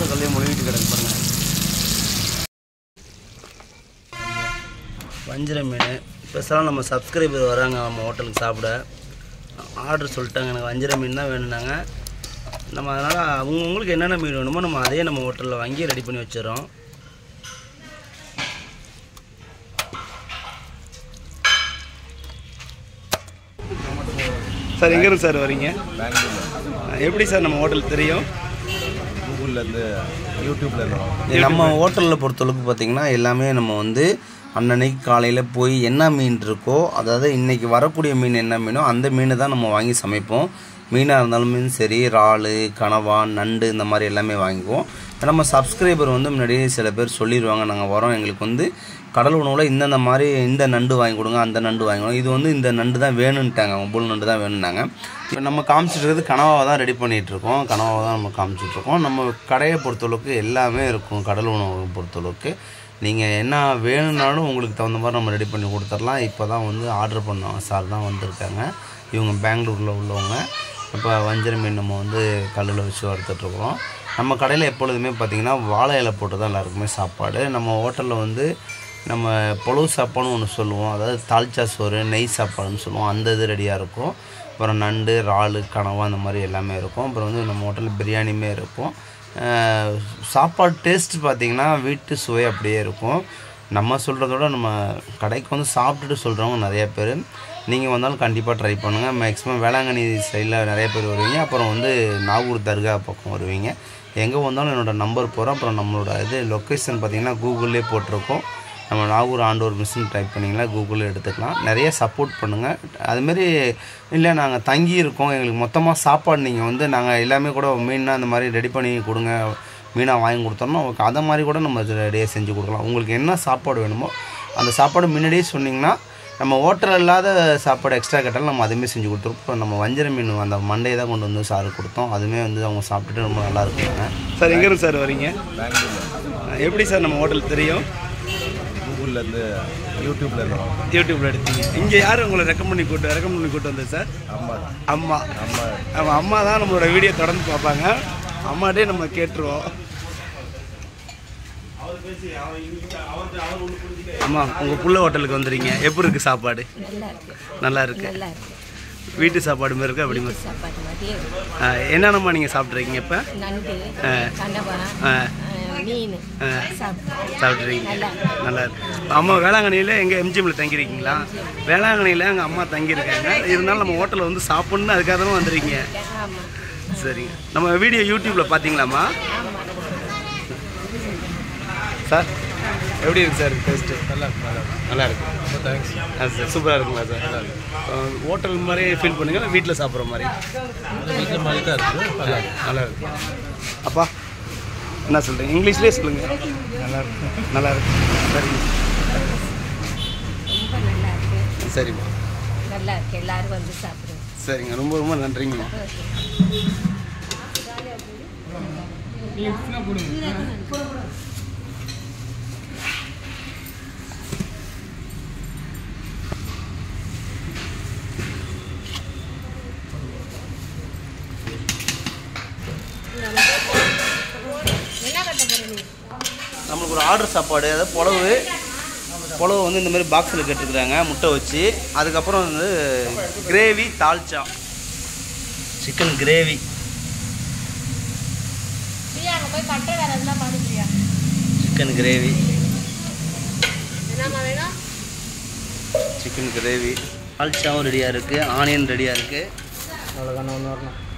தோசைக்கல்லையே முழுகிட்டு கிடக்கு பாருங்க வஞ்சிர மீன் ஸ்பெஷலாக நம்ம சப்ஸ்கிரைபர் வராங்க நம்ம ஹோட்டலுக்கு சாப்பிட ஆர்டர் சொல்லிட்டாங்க எனக்கு வஞ்சிர மீன் தான் வேணும்னாங்க நம்ம அதனால் அவங்க உங்களுக்கு என்னென்ன மீன் வேணுமோ நம்ம அதே நம்ம ஹோட்டலில் வாங்கி ரெடி பண்ணி வச்சிடறோம் சார் எங்கேருந்து சார் வரீங்க எப்படி சார் நம்ம ஹோட்டல் தெரியும் கூகுள்லேருந்து யூடியூப்லேருந்து நம்ம ஹோட்டலில் பொறுத்தளவுக்கு பார்த்திங்கன்னா எல்லாமே நம்ம வந்து அன்னன்னைக்கு காலையில் போய் என்ன மீன் இருக்கோ அதாவது இன்றைக்கி வரக்கூடிய மீன் என்ன மீனோ அந்த மீனை தான் நம்ம வாங்கி சமைப்போம் மீனாக இருந்தாலுமே சரி இறால் கனவா நண்டு இந்த மாதிரி எல்லாமே வாங்கிக்குவோம் நம்ம சப்ஸ்கிரைபர் வந்து முன்னாடியே சில பேர் சொல்லிடுவாங்க நாங்கள் வரோம் எங்களுக்கு வந்து கடல் உணவில் இந்தந்த மாதிரி இந்த நண்டு வாங்கி கொடுங்க அந்த நண்டு வாங்கி கொடுங்க இது வந்து இந்த நண்டு தான் வேணும்ட்டாங்க புல் நண்டு தான் வேணும்னாங்க இப்போ நம்ம காமிச்சிட்டு இருக்கிறது கனவாவை தான் ரெடி பண்ணிகிட்ருக்கோம் கனவாவை தான் நம்ம காமிச்சிட்ருக்கோம் நம்ம கடையை பொறுத்தளவுக்கு எல்லாமே இருக்கும் கடல் உணவு பொறுத்தளவுக்கு நீங்கள் என்ன வேணும்னாலும் உங்களுக்கு தகுந்த மாதிரி நம்ம ரெடி பண்ணி கொடுத்துடலாம் இப்போ தான் வந்து ஆர்டர் பண்ணோம் சார் தான் வந்திருக்காங்க இவங்க பெங்களூரில் உள்ளவங்க இப்போ வஞ்சர மீன் நம்ம வந்து கல்லில் வச்சு வறுத்துட்ருக்குறோம் நம்ம கடையில் எப்பொழுதுமே பார்த்திங்கன்னா வாழை இலை போட்டு தான் எல்லாருக்குமே சாப்பாடு நம்ம ஹோட்டலில் வந்து நம்ம பொழு சாப்பாடுன்னு ஒன்று சொல்லுவோம் அதாவது தால்ச்சா சோறு நெய் சாப்பாடுன்னு சொல்லுவோம் அந்த இது ரெடியாக இருக்கும் அப்புறம் நண்டு இறால் கனவா அந்த மாதிரி எல்லாமே இருக்கும் அப்புறம் வந்து நம்ம ஹோட்டலில் பிரியாணியுமே இருக்கும் அஹ் சாப்பாடு டேஸ்ட் பார்த்திங்கன்னா வீட்டு சுவை அப்படியே இருக்கும் நம்ம சொல்கிறத விட நம்ம கடைக்கு வந்து சாப்பிட்டுட்டு சொல்கிறவங்க நிறைய பேர் நீங்கள் வந்தாலும் கண்டிப்பாக ட்ரை பண்ணுங்கள் மேக்ஸிமம் வேளாங்கண்ணி சைடில் நிறைய பேர் வருவீங்க அப்புறம் வந்து நாகூர் தர்கா பக்கம் வருவீங்க எங்கே வந்தாலும் என்னோடய நம்பர் போகிறோம் அப்புறம் நம்மளோட இது லொக்கேஷன் பார்த்திங்கன்னா கூகுள்லே போட்டிருக்கோம் நம்ம நாகூர் ஆண்டோர் மிஷின் டைப் பண்ணிங்கன்னா கூகுளில் எடுத்துக்கலாம் நிறைய சப்போர்ட் பண்ணுங்கள் அதுமாரி இல்லை நாங்கள் தங்கி இருக்கோம் எங்களுக்கு மொத்தமாக சாப்பாடு நீங்கள் வந்து நாங்கள் எல்லாமே கூட மீன்னா அந்த மாதிரி ரெடி பண்ணி கொடுங்க மீனாக வாங்கி கொடுத்தோம்னா உங்களுக்கு அதை மாதிரி கூட நம்ம ரெடியாக செஞ்சு கொடுக்கலாம் உங்களுக்கு என்ன சாப்பாடு வேணுமோ அந்த சாப்பாடு முன்னாடியே சொன்னிங்கன்னா நம்ம ஹோட்டல் இல்லாத சாப்பாடு எக்ஸ்ட்ரா கேட்டாலும் நம்ம அதுவுமே செஞ்சு கொடுத்துருப்போம் இப்போ நம்ம வஞ்சர மீன் அந்த மண்டே தான் கொண்டு வந்து சாரு கொடுத்தோம் அதுவுமே வந்து அவங்க சாப்பிட்டுட்டு ரொம்ப நல்லா இருக்குங்க சார் எங்கேருந்து சார் வரீங்க பெங்களூரில் எப்படி சார் நம்ம ஹோட்டல் தெரியும் கூகுள்லேருந்து யூடியூப்லேருந்து யூடியூப்ல எடுத்தீங்க இங்கே யார் உங்களை ரெக்கமெண்ட் பண்ணி கூட்டு ரெக்கமெண்ட் பண்ணி கூட்டு வந்தது சார் அம்மா அம்மா அம்மா நம்ம அம்மா தான் நம்மளோட வீடியோ தொடர்ந்து பார்ப்பாங்க அம்மாட்டே நம்ம கேட்டுருவோம் அம்மா உங்கள் புள்ள ஹோட்டலுக்கு வந்துடுறீங்க எப்படி இருக்கு சாப்பாடு நல்லா இருக்கு நல்லா இருக்கு நல்லா இருக்கு வீட்டு சாப்பாடு மாதிரி இருக்கு அப்படி மாதிரி சாப்பாடு மாதிரியே இருக்கு. ஆ, என்னென்னம்மா நீங்கள் சாப்பிட்றீங்க இப்போ நண்டு ஆ. கனவா ஆ. ஆ, மீன் ஆ. சாப்பிட்டு சாப்பிட்றீங்க நல்லா நல்லா இருக்கு அம்மா வேளாங்கண்ணியில் எங்கள் எம்ஜிஎம்ல தங்கியிருக்கீங்களா வேளாங்கண்ணியில் எங்கள் அம்மா தங்கியிருக்காங்க இருந்தாலும் நம்ம ஹோட்டலில் வந்து சாப்பிட்ணுன்னு அதுக்காக தான் வந்துருக்கீங்க ஆமாம் சரிங்க நம்ம வீடியோ யூடியூப்பில் பார்த்தீங்களாம்மா ஆமாம் சார் எப்படி இருக்கு சார் டேஸ்ட்டு நல்லா இருக்கு நல்லா இருக்கு ரொம்ப தேங்க்ஸ் ஆ சார் சூப்பராக இருக்குங்களா சார் நல்லா இருக்கு ஹோட்டல் மாதிரி ஃபீல் பண்ணுங்க வீட்டில் சாப்பிட்ற மாதிரி வீட்டில் மாதிரி தான் இருக்குது நல்லா இருக்கு நல்லா இருக்கு அப்பா என்ன சொல்கிறீங்க இங்கிலீஷ்லேயே சொல்லுங்கள் நல்லா இருக்கு நல்லா இருக்கு சரிங்க ரொம்ப நல்லா இருக்கு சரிம்மா நல்லா இருக்கு எல்லாரும் வந்து சாப்பிடுங்க சரிங்க ரொம்ப ரொம்ப நன்றிங்கம்மா நம்மளுக்கு ஒரு ஆர்டர் சாப்பாடு அதாவது புலவு புலவு வந்து இந்த மாதிரி பாக்ஸில் கேட்டுருக்குறாங்க முட்டை வச்சு அதுக்கப்புறம் வந்து கிரேவி தால்ச்சா சிக்கன் கிரேவி போய் கட்டை வேற எதுனா பாத்துக்கிறியா சிக்கன் கிரேவி என்னம்மா வேணும் சிக்கன் கிரேவி தால்ச்சாவும் ரெடியாக இருக்குது ஆனியன் ரெடியாக இருக்குது அவ்வளோதானே ஒன்று வரணும்